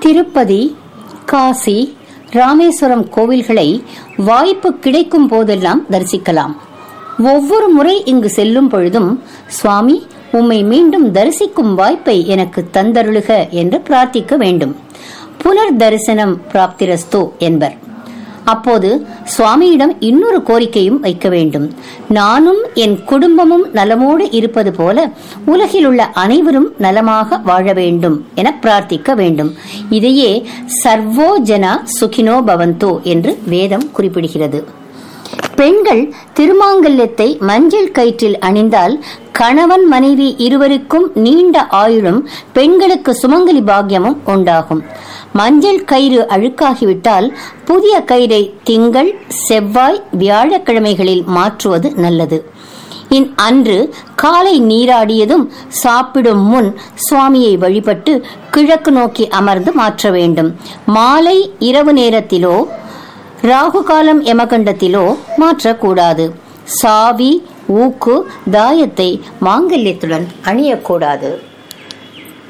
திருப்பதி காசி ராமேஸ்வரம் கோவில்களை வாய்ப்பு கிடைக்கும் போதெல்லாம் தரிசிக்கலாம் ஒவ்வொரு முறை இங்கு செல்லும் பொழுதும் சுவாமி உம்மை மீண்டும் தரிசிக்கும் வாய்ப்பை எனக்கு தந்தருளுக என்று பிரார்த்திக்க வேண்டும் புனர் தரிசனம் பிராப்திரஸ்து என்பர் அப்போது சுவாமியிடம் இன்னொரு கோரிக்கையும் வைக்க வேண்டும் நானும் என் குடும்பமும் நலமோடு இருப்பது போல உலகில் உள்ள அனைவரும் நலமாக வாழ வேண்டும் என பிரார்த்திக்க வேண்டும் இதையே சர்வோ ஜனா சுகினோ பவந்தோ என்று வேதம் குறிப்பிடுகிறது பெண்கள் திருமாங்கல்யத்தை மஞ்சள் கயிற்றில் அணிந்தால் கணவன் மனைவி இருவருக்கும் நீண்ட ஆயுளும் பெண்களுக்கு சுமங்கலி பாக்கியமும் உண்டாகும் மஞ்சள் கயிறு அழுக்காகிவிட்டால் புதிய கயிறை திங்கள் செவ்வாய் வியாழக்கிழமைகளில் மாற்றுவது நல்லது இன் அன்று காலை நீராடியதும் சாப்பிடும் முன் சுவாமியை வழிபட்டு கிழக்கு நோக்கி அமர்ந்து மாற்ற வேண்டும் மாலை இரவு நேரத்திலோ ராகு காலம் யமகண்டத்திலோ மாற்றக்கூடாது சாவி ஊக்கு தாயத்தை மாங்கல்யத்துடன் அணியக்கூடாது